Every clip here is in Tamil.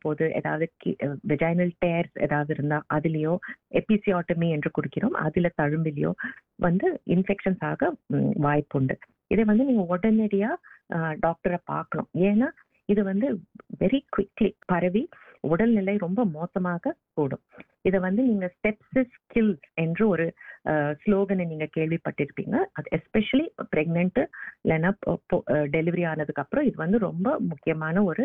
போது ஏதாவது வெஜைனல் டேர்ஸ் ஏதாவது இருந்தா அதுலயோ எபிசியாட்டமி என்று குடிக்கிறோம் அதுல தழும்பிலையோ வந்து இன்ஃபெக்ஷன்ஸ் ஆக ம், வாய்ப்புண்டு இதை வந்து நீங்க உடனடியா டாக்டரை பார்க்கணும் ஏன்னா இது வந்து வெரி குவிக்லி பரவி உடல்நிலை ரொம்ப மோசமாக கூடும் இதை வந்து நீங்க ஸ்டெப்ஸ் ஸ்கில்ஸ் என்று ஒரு ஸ்லோகனை நீங்க கேள்விப்பட்டிருப்பீங்க அது எஸ்பெஷலி பிரெக்னென்ட் இல்லைன்னா டெலிவரி ஆனதுக்கு அப்புறம் இது வந்து ரொம்ப முக்கியமான ஒரு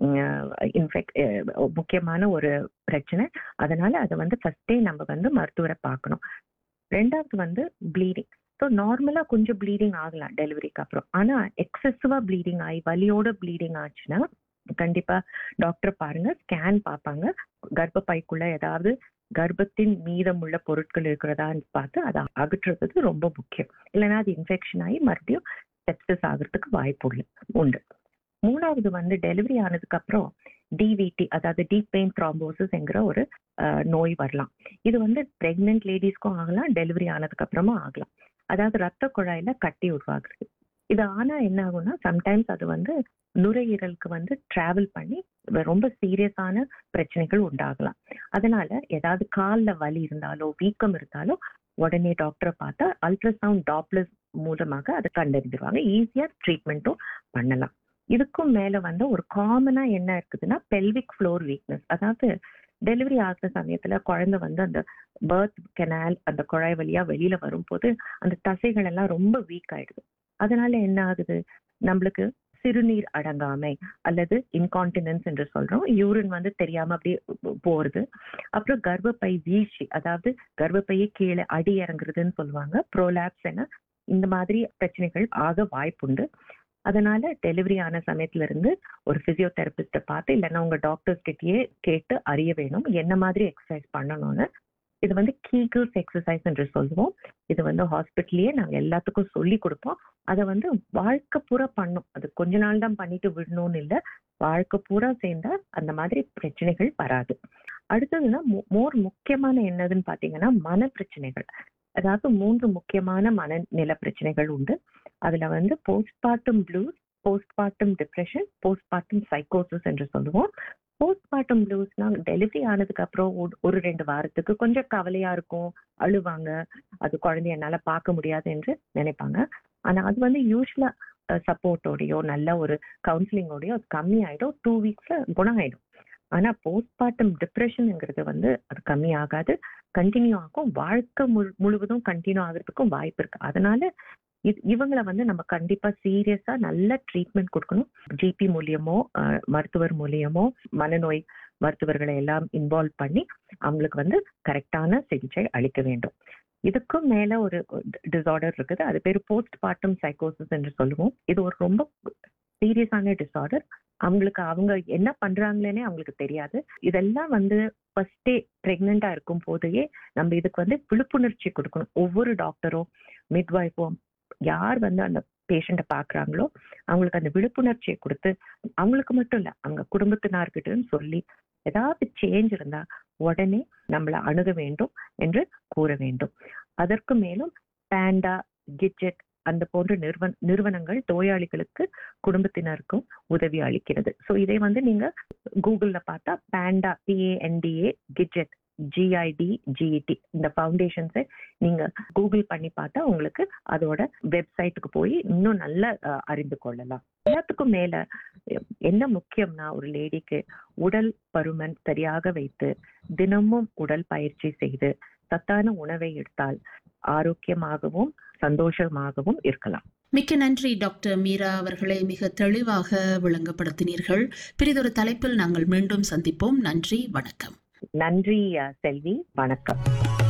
இன்ஃபெக்ட் முக்கியமான ஒரு பிரச்சனை அதனால அதை வந்து ஃபர்ஸ்டே நம்ம வந்து மருத்துவரை பார்க்கணும் ரெண்டாவது வந்து ப்ளீடிங் ஸோ நார்மலா கொஞ்சம் ப்ளீடிங் ஆகலாம் டெலிவரிக்கு அப்புறம் ஆனா எக்ஸசிவா ப்ளீடிங் ஆகி வலியோட ப்ளீடிங் ஆச்சுன்னா கண்டிப்பா டாக்டர் பாருங்க ஸ்கேன் பார்ப்பாங்க கர்ப்பப்பைக்குள்ள ஏதாவது கர்ப்பத்தின் மீதமுள்ள பொருட்கள் இருக்கிறதான்னு பார்த்து அதை அகற்றுறது ரொம்ப முக்கியம் இல்லைன்னா அது இன்ஃபெக்ஷன் ஆகி மறுபடியும் செப்சஸ் ஆகிறதுக்கு வாய்ப்பு உள்ள உண்டு மூணாவது வந்து டெலிவரி ஆனதுக்கு அப்புறம் டிவிடி அதாவது டீப் பெயின் த்ராம்போசிஸ் என்கிற ஒரு அஹ், நோய் வரலாம் இது வந்து பிரெக்னென்ட் லேடிஸ்க்கும் ஆகலாம் டெலிவரி ஆனதுக்கு அப்புறமா ஆகலாம் அதாவது ரத்த குழாயில கட்டி உருவாகுறது இது ஆனா என்ன ஆகும்னா சம்டைம்ஸ் அது வந்து நுரையீரலுக்கு வந்து டிராவல் பண்ணி ரொம்ப சீரியஸான பிரச்சனைகள் உண்டாகலாம் அதனால ஏதாவது கால்ல வலி இருந்தாலோ வீக்கம் இருந்தாலோ உடனே டாக்டரை பார்த்தா அல்ட்ராசவுண்ட் டாப்லஸ் மூலமாக அதை கண்டறிந்துருவாங்க ஈஸியா ட்ரீட்மெண்ட்டும் பண்ணலாம் இதுக்கும் மேல வந்து ஒரு காமனா என்ன இருக்குதுன்னா பெல்விக் ஃப்ளோர் வீக்னஸ் அதாவது டெலிவரி ஆகிற சமயத்துல குழந்தை வந்து அந்த பர்த் கெனால் அந்த குழாய் வழியா வெளியில வரும்போது அந்த தசைகள் எல்லாம் ரொம்ப வீக் ஆயிடுது அதனால என்ன ஆகுது நம்மளுக்கு சிறுநீர் அடங்காமை அல்லது இன்கான்டினன்ஸ் என்று சொல்றோம் யூரின் வந்து தெரியாம அப்படியே போறது அப்புறம் கர்ப்பப்பை வீழ்ச்சி அதாவது கர்ப்பப்பையே கீழே அடி இறங்குறதுன்னு சொல்லுவாங்க ப்ரோலாப்ஸ் என இந்த மாதிரி பிரச்சனைகள் ஆக வாய்ப்புண்டு அதனால டெலிவரி ஆன சமயத்துல இருந்து ஒரு பிசியோதெரபிஸ்ட பார்த்து இல்லைன்னா உங்க டாக்டர்ஸ் கிட்டயே கேட்டு அறிய வேணும் என்ன மாதிரி எக்ஸசைஸ் பண்ணணும்னு இது வந்து கீகிள்ஸ் எக்ஸசைஸ் என்று சொல்லுவோம் இது வந்து ஹாஸ்பிட்டல்லயே நாங்க எல்லாத்துக்கும் சொல்லி கொடுப்போம் அதை வந்து வாழ்க்கை பூரா பண்ணும் அது கொஞ்ச நாள் தான் பண்ணிட்டு விடணும்னு இல்லை வாழ்க்கை பூரா சேர்ந்தா அந்த மாதிரி பிரச்சனைகள் வராது அடுத்ததுன்னா மோர் முக்கியமான என்னதுன்னு பாத்தீங்கன்னா மன பிரச்சனைகள் அதாவது மூன்று முக்கியமான மனநில பிரச்சனைகள் உண்டு அதுல வந்து postmortem blues postmortem depression postmortem சைக்கோசிஸ் என்று சொல்லுவோம் போஸ்ட்மார்ட்டம் ப்ளூஸ்னா டெலிவரி ஆனதுக்கு அப்புறம் ஒரு- ஒரு ரெண்டு வாரத்துக்கு கொஞ்சம் கவலையா இருக்கும் அழுவாங்க அது குழந்தைய என்னால பார்க்க முடியாது என்று நினைப்பாங்க ஆனா அது வந்து யூஸ்வலா சப்போர்ட்டோடயோ நல்ல ஒரு கவுன்சிலிங்கோடயோ அது கம்மி ஆயிடும் டூ வீக்ஸ்ல குணம் ஆயிடும் ஆனா போஸ்ட்மார்ட்டம் டிப்ரெஷனுங்கிறது வந்து அது கம்மி ஆகாது கண்டினியூ ஆகும் வாழ்க்கை முழு முழுவதும் கண்டினியூ ஆகிறதுக்கும் வாய்ப்பு இருக்கு அதனால இது இவங்களை வந்து நம்ம கண்டிப்பா சீரியஸா நல்ல ட்ரீட்மெண்ட் கொடுக்கணும் ஜிபி மூலியமோ அஹ், மருத்துவர் மூலியமோ மனநோய் மருத்துவர்களை எல்லாம் இன்வால்வ் பண்ணி அவங்களுக்கு வந்து கரெக்டான சிகிச்சை அளிக்க வேண்டும் இதுக்கும் மேல ஒரு டிசார்டர் இருக்குது அது பேர் போஸ்ட் பார்ட்டம் சைக்கோசிஸ் என்று சொல்லுவோம் இது ஒரு ரொம்ப சீரியஸான டிசார்டர் அவங்களுக்கு அவங்க என்ன பண்றாங்களேனே அவங்களுக்கு தெரியாது இதெல்லாம் வந்து ஃபர்ஸ்டே பிரெக்னெண்டா இருக்கும் போதே நம்ம இதுக்கு வந்து விழிப்புணர்ச்சி கொடுக்கணும் ஒவ்வொரு டாக்டரும் மிட்வைஃபும் யார் வந்து அந்த பேஷண்ட்டை பாக்குறாங்களோ அவங்களுக்கு அந்த விழிப்புணர்ச்சியை கொடுத்து அவங்களுக்கு மட்டும் இல்ல அவங்க குடும்பத்தினார்கிட்டயும் சொல்லி ஏதாவது சேஞ்ச் இருந்தா உடனே நம்மளை அணுக வேண்டும் என்று கூற வேண்டும் அதற்கு மேலும் பேண்டா கிட்ஜெட் அந்த போன்ற நிறுவன நிறுவனங்கள் நோயாளிகளுக்கு குடும்பத்தினருக்கும் உதவி அளிக்கிறது ஸோ இதை வந்து நீங்க கூகுள்ல பார்த்தா பேண்டா பிஏஎன்டிஏ கிட்ஜெட் ஜிஐடி ஜிஇடி இந்த ஃபவுண்டேஷன்ஸை நீங்க கூகுள் பண்ணி பார்த்தா உங்களுக்கு அதோட வெப்சைட்டுக்கு போய் இன்னும் நல்லா அஹ், அறிந்து கொள்ளலாம் எல்லாத்துக்கும் மேல அஹ், என்ன முக்கியம்னா ஒரு லேடிக்கு உடல் பருமன் சரியாக வைத்து தினமும் உடல் பயிற்சி செய்து சத்தான உணவை எடுத்தால் ஆரோக்கியமாகவும் சந்தோஷமாகவும் இருக்கலாம் மிக்க நன்றி டாக்டர் மீரா அவர்களை மிக தெளிவாக விளங்கப்படுத்தினீர்கள் பிரிதொரு தலைப்பில் நாங்கள் மீண்டும் சந்திப்போம் நன்றி வணக்கம் நன்றி அஹ், செல்வி வணக்கம்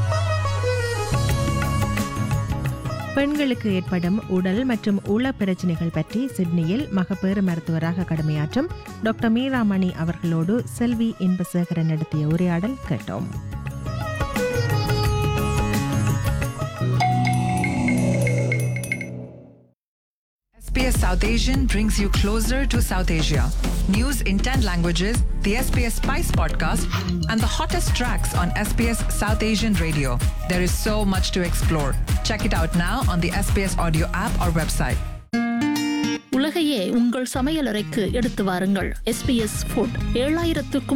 பெண்களுக்கு ஏற்படும் உடல் மற்றும் உள பிரச்சனைகள் பற்றி சிட்னியில் மகப்பேறு மருத்துவராக கடமையாற்றும் டாக்டர் மீராமணி அவர்களோடு செல்வி இன்பசேகரன் நடத்திய உரையாடல் கேட்டோம் SBS South Asian brings you closer to South Asia. News in 10 languages, the SBS Spice podcast, and the hottest tracks on SBS South Asian radio. There is so much to explore. Check it out now on the SBS audio app or website. உலகையே உங்கள் சமையலறைக்கு எடுத்து வாருங்கள் எஸ்பிஎஸ் ஃபுட் ஏழாயிரத்துக்கும்